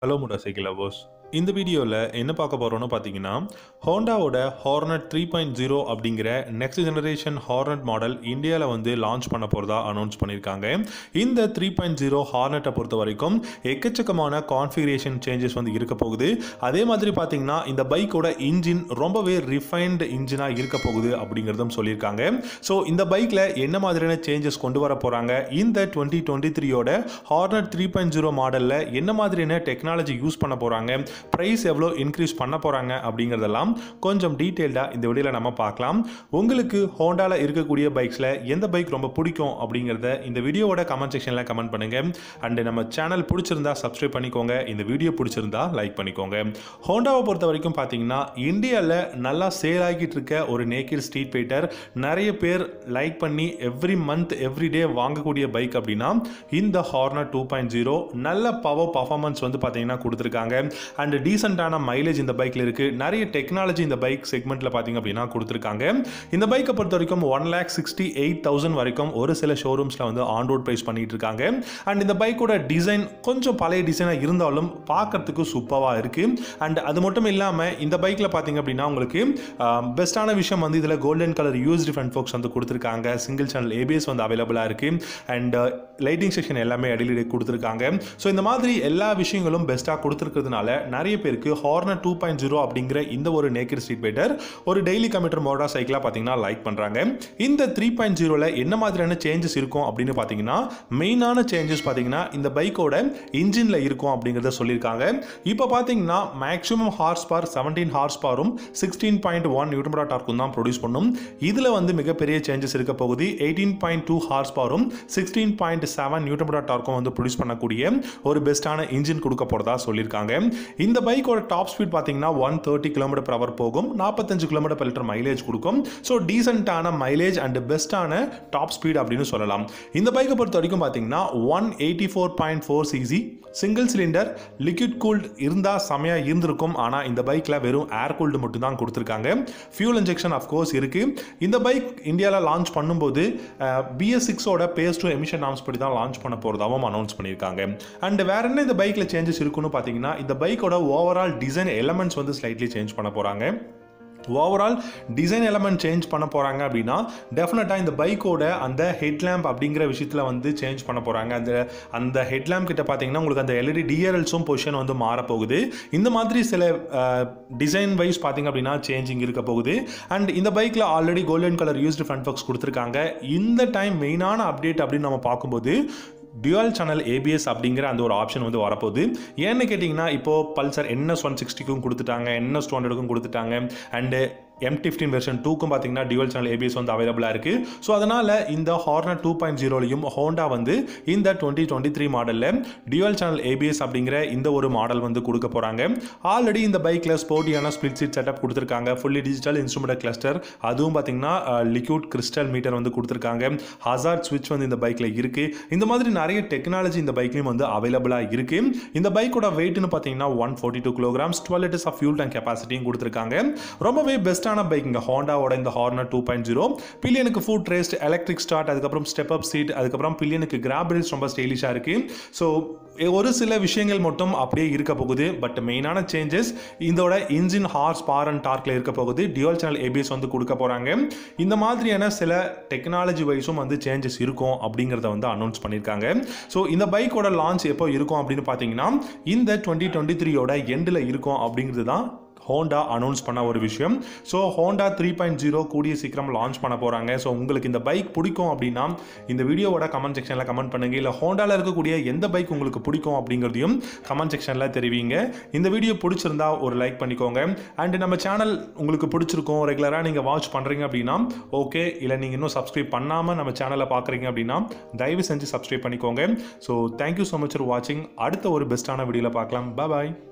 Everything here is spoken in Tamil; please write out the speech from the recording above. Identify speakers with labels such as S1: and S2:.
S1: ஹலோ முடா சைக்கிள் லவர்ஸ் இந்த வீடியோவில் என்ன பார்க்க போகிறோம்னு பார்த்தீங்கன்னா ஹோண்டாவோட ஹார்னட் த்ரீ பாயிண்ட் ஜீரோ அப்படிங்கிற நெக்ஸ்ட் ஜெனரேஷன் ஹார்னட் மாடல் இந்தியாவில் வந்து லான்ச் பண்ண போகிறதா அனௌன்ஸ் பண்ணியிருக்காங்க இந்த த்ரீ பாயிண்ட் ஜீரோ ஹார்னட்டை பொறுத்த வரைக்கும் எக்கச்சக்கமான கான்ஃபிகரேஷன் சேஞ்சஸ் வந்து இருக்க போகுது அதே மாதிரி பார்த்தீங்கன்னா இந்த பைக்கோட இன்ஜின் ரொம்பவே ரிஃபைன்டு இன்ஜினாக இருக்க போகுது அப்படிங்கிறதும் சொல்லியிருக்காங்க ஸோ இந்த பைக்கில் என்ன மாதிரியான சேஞ்சஸ் கொண்டு வர போகிறாங்க இந்த டுவெண்ட்டி டுவெண்ட்டி த்ரீயோட ஹார்னட் த்ரீ பாயிண்ட் ஜீரோ மாடலில் என்ன மாதிரியான டெக்னாலஜி யூஸ் பண்ண போகிறாங்க ப்ரைஸ் எவ்வளோ இன்க்ரீஸ் பண்ண போகிறாங்க அப்படிங்கிறதெல்லாம் கொஞ்சம் டீட்டெயில்டாக இந்த வீடியோவில் நம்ம பார்க்கலாம் உங்களுக்கு ஹோண்டாவில் இருக்கக்கூடிய பைக்ஸில் எந்த பைக் ரொம்ப பிடிக்கும் அப்படிங்கிறத இந்த வீடியோவோட கமெண்ட் செக்ஷனில் கமெண்ட் பண்ணுங்கள் அண்டு நம்ம சேனல் பிடிச்சிருந்தா சப்ஸ்கிரைப் பண்ணிக்கோங்க இந்த வீடியோ பிடிச்சிருந்தா லைக் பண்ணிக்கோங்க ஹோண்டாவை பொறுத்த வரைக்கும் பார்த்தீங்கன்னா இந்தியாவில் நல்லா சேல் ஆகிட்டு இருக்க ஒரு நேக்கிட் ஸ்ட்ரீட் ஃபைட்டர் நிறைய பேர் லைக் பண்ணி எவ்ரி மந்த் எவ்ரி டே வாங்கக்கூடிய பைக் அப்படின்னா இந்த ஹார்னர் டூ பாயிண்ட் ஜீரோ நல்ல பவர் பர்ஃபார்மன்ஸ் வந்து பார்த்தீங்கன்னா கொடுத்துருக்காங்க அண்ட் டீசெண்டான மைலேஜ் இந்த பைக்கில் இருக்குது நிறைய டெக்னாலஜி இந்த பைக் செக்மெண்ட்டில் பார்த்தீங்க அப்படின்னா கொடுத்துருக்காங்க இந்த பைக்கை பொறுத்த வரைக்கும் one lakh sixty eight thousand வரைக்கும் ஒரு சில ஷோரூம்ஸில் வந்து ஆன் ரோட் ப்ரைஸ் பண்ணிட்டு இருக்காங்க அண்ட் இந்த பைக்கோட டிசைன் கொஞ்சம் பழைய டிசைனாக இருந்தாலும் பார்க்கறதுக்கு சூப்பராக இருக்குது அண்ட் அது மட்டும் இல்லாமல் இந்த பைக்கில் பார்த்தீங்க அப்படின்னா உங்களுக்கு பெஸ்ட்டான விஷயம் வந்து இதில் golden colour use front forks வந்து கொடுத்துருக்காங்க சிங்கிள் சேனல் ஏபிஎஸ் வந்து அவைலபிளாக இருக்குது அண்ட் லைட்டிங் செக்ஷன் எல்லாமே அடியில் கொடுத்துருக்காங்க ஸோ இந்த மாதிரி எல்லா விஷயங்களும் பெஸ்ட்டாக கொடுத்துருக்கிறதுனால நிறைய பேருக்கு ஹார்னர் டூ பாயிண்ட் ஜீரோ அப்படிங்கிற இந்த ஒரு நேக்கர் ஸ்ட்ரீட் பைட்டர் ஒரு டெய்லி கமிட்டர் மோடா சைக்கிளாக பார்த்தீங்கன்னா லைக் பண்ணுறாங்க இந்த த்ரீ பாயிண்ட் ஜீரோவில் என்ன மாதிரியான சேஞ்சஸ் இருக்கும் அப்படின்னு பார்த்தீங்கன்னா மெயினான சேஞ்சஸ் பார்த்தீங்கன்னா இந்த பைக்கோட இன்ஜினில் இருக்கும் அப்படிங்கிறத சொல்லியிருக்காங்க இப்போ பார்த்தீங்கன்னா maximum horse power seventeen horse பாரும் சிக்ஸ்டீன் பாயிண்ட் ஒன் நியூட்ரமரா டார்க்கும் தான் ப்ரொடியூஸ் பண்ணும் இதில் வந்து மிகப்பெரிய சேஞ்சஸ் இருக்க போகுது எயிட்டீன் பாயிண்ட் டூ ஹார்ஸ் பாரும் சிக்ஸ்டீன் பாயிண்ட் செவன் நியூட்ரமரா டார்க்கும் வந்து ப்ரொடியூஸ் பண்ணக்கூடிய ஒரு பெஸ்ட்டான இன்ஜின் கொடுக்க போகிறதா சொல்லியிருக்காங்க இந்த பைக்கோட டாப் ஸ்பீட் பார்த்தீங்கன்னா one thirty kilometre per hour போகும் நாற்பத்தஞ்சு கிலோமீட்டர் per லிட்டர் மைலேஜ் கொடுக்கும் ஸோ டீசென்ட்டான மைலேஜ் அண்ட் பெஸ்ட்டான டாப் ஸ்பீட் அப்படின்னு சொல்லலாம் இந்த பைக்கை பொறுத்த வரைக்கும் பார்த்தீங்கன்னா one eighty four point four CC single cylinder liquid cooled இருந்தால் செமையாக இருந்திருக்கும் ஆனால் இந்த பைக்கில் வெறும் ஏர் கூல்டு மட்டும் தான் கொடுத்துருக்காங்க ஃபியூல் இன்ஜெக்ஷன் அஃப்கோர்ஸ் இருக்குது இந்த பைக் இந்தியாவில் லான்ச் பண்ணும்போது பிஎஸ் சிக்ஸோட பேஸ் டூ எமிஷன் நாம்ஸ் படி தான் லான்ச் பண்ண போகிறதாவும் அனௌன்ஸ் பண்ணியிருக்காங்க அண்ட் வேற என்ன இந்த பைக்கில் சேஞ்சஸ் இருக்குன்னு பார்த்தீங்கன்னா இந்த பைக்கோட ஓவரால் டிசைன் எலமெண்ட்ஸ் வந்து ஸ்லைட்லி சேஞ்ச் பண்ண போகிறாங்க ஓவரால் டிசைன் எலமெண்ட் சேஞ்ச் பண்ண போகிறாங்க அப்படின்னா டெஃபினட்டாக இந்த பைக்கோட அந்த ஹெட்லேம்ப் அப்படிங்கிற விஷயத்தில் வந்து சேஞ்ச் பண்ண போகிறாங்க அந்த அந்த ஹெட்லேம்ப் கிட்ட பார்த்தீங்கன்னா உங்களுக்கு அந்த எல்இடி டிஆர்எல்ஸும் பொசிஷன் வந்து மாறப்போகுது இந்த மாதிரி சில டிசைன் வைஸ் பார்த்தீங்க அப்படின்னா சேஞ்சிங் இருக்க போகுது அண்ட் இந்த பைக்கில் already golden colour used front forks கொடுத்துருக்காங்க இந்த டைம் மெயினான அப்டேட் அப்படின்னு நம்ம பார்க்கும்போது டியூவல் சேனல் ஏபிஎஸ் அப்படிங்கிற அந்த ஒரு ஆப்ஷன் வந்து வரப்போகுது ஏன்னு கேட்டிங்கன்னா இப்போது பல்சர் என்எஸ் ஒன் சிக்ஸ்டிக்கும் கொடுத்துட்டாங்க என்எஸ் டூ ஹண்ட்ரடுக்கும் கொடுத்துட்டாங்க அண்டு எம் ஃபிஃப்டின் வெர்ஷன் டூக்கும் பார்த்தீங்கன்னா டியூவல் சேனல் ஏபிஎஸ் வந்து அவைலபிளாக இருக்குது ஸோ அதனால் இந்த ஹார்னர் டூ பாயிண்ட் ஜீரோலையும் ஹோண்டா வந்து இந்த டுவெண்ட்டி டுவெண்ட்டி த்ரீ மாடலில் டியூவல் சேனல் ஏபிஎஸ் அப்படிங்கிற இந்த ஒரு மாடல் வந்து கொடுக்க போகிறாங்க ஆல்ரெடி இந்த பைக்கில் ஸ்போர்ட்டியான ஸ்பிளிட் சீட் செட்டப் கொடுத்துருக்காங்க ஃபுல்லி டிஜிட்டல் இன்ஸ்ட்ருமெண்ட் கிளஸ்டர் அதுவும் பார்த்தீங்கன்னா லிக்யூட் கிறிஸ்டல் மீட்டர் வந்து கொடுத்துருக்காங்க ஹசார்ட் ஸ்விட்ச் வந்து இந்த பைக்கில் இருக்குது இந்த மாதிரி நிறைய டெக்னாலஜி இந்த பைக்லையும் வந்து அவைலபிளாக இருக்குது இந்த பைக்கோட வெயிட்னு பார்த்தீங்கன்னா one forty two kilograms twelve litres of fuel tank கெப்பாசிட்டியும் கொடுத்துருக்காங்க ரொம்பவே பெஸ்ட்டான பைக் இங்கே ஹோண்டாவோட இந்த ஹார்னர் டூ பாயிண்ட் ஜீரோ பில்லியனுக்கு ஃபுட் ரேஸ்ட் எலக்ட்ரிக் ஸ்டார்ட் அதுக்கப்புறம் ஸ்டெப் அப் சீட் அதுக்கப்புறம் பில்லியனுக்கு கிராப் ரேஸ் ரொம்ப ஸ்டைலிஷாக இருக்குது ஸோ ஒரு சில விஷயங்கள் மட்டும் அப்படியே இருக்க போகுது பட் மெயினான சேஞ்சஸ் இதோட இன்ஜின் ஹார்ஸ் பார் அண்ட் டார்க்கில் இருக்க போகுது டியூவல் சேனல் ஏபிஎஸ் வந்து கொடுக்க போகிறாங்க இந்த மாதிரியான சில டெக்னாலஜி வைஸும் வந்து சேஞ்சஸ் இருக்கும் அப்படிங்கிறத வந்து அனௌன்ஸ் பண்ணியிருக்காங்க ஸோ இந்த பைக்கோட லான்ச் எப்போ இருக்கும் அப்படின்னு பார்த்தீங்கன்னா இந்த டுவெண்ட்டி டுவெண்ட்டி த்ரீயோட எண்டில் இருக்கும் அப்படிங்கிறது தான் ஹோண்டா அனௌன்ஸ் பண்ண ஒரு விஷயம் so Honda three point zero கூடிய சீக்கிரம் லான்ச் பண்ண போகிறாங்க ஸோ உங்களுக்கு இந்த பைக் பிடிக்கும் அப்படின்னா இந்த வீடியோவோட கமெண்ட் செக்ஷனில் கமெண்ட் பண்ணுங்கள் இல்லை ஹோண்டாவில் இருக்கக்கூடிய எந்த பைக் உங்களுக்கு பிடிக்கும் அப்படிங்கிறதையும் கமெண்ட் செக்ஷனில் தெரிவிங்க இந்த வீடியோ பிடிச்சிருந்தா ஒரு லைக் பண்ணிக்கோங்க அண்ட் நம்ம சேனல் உங்களுக்கு பிடிச்சிருக்கும் ரெகுலராக நீங்கள் வாட்ச் பண்ணுறீங்க அப்படின்னா ஓகே இல்லை நீங்கள் இன்னும் சப்ஸ்கிரைப் பண்ணாமல் நம்ம சேனலை பார்க்குறீங்க அப்படின்னா தயவு செஞ்சு சப்ஸ்கிரைப் பண்ணிக்கோங்க so thank you so much for வாட்சிங் அடுத்த ஒரு பெஸ்ட்டான வீடியோவில் பார்க்கலாம் பாய்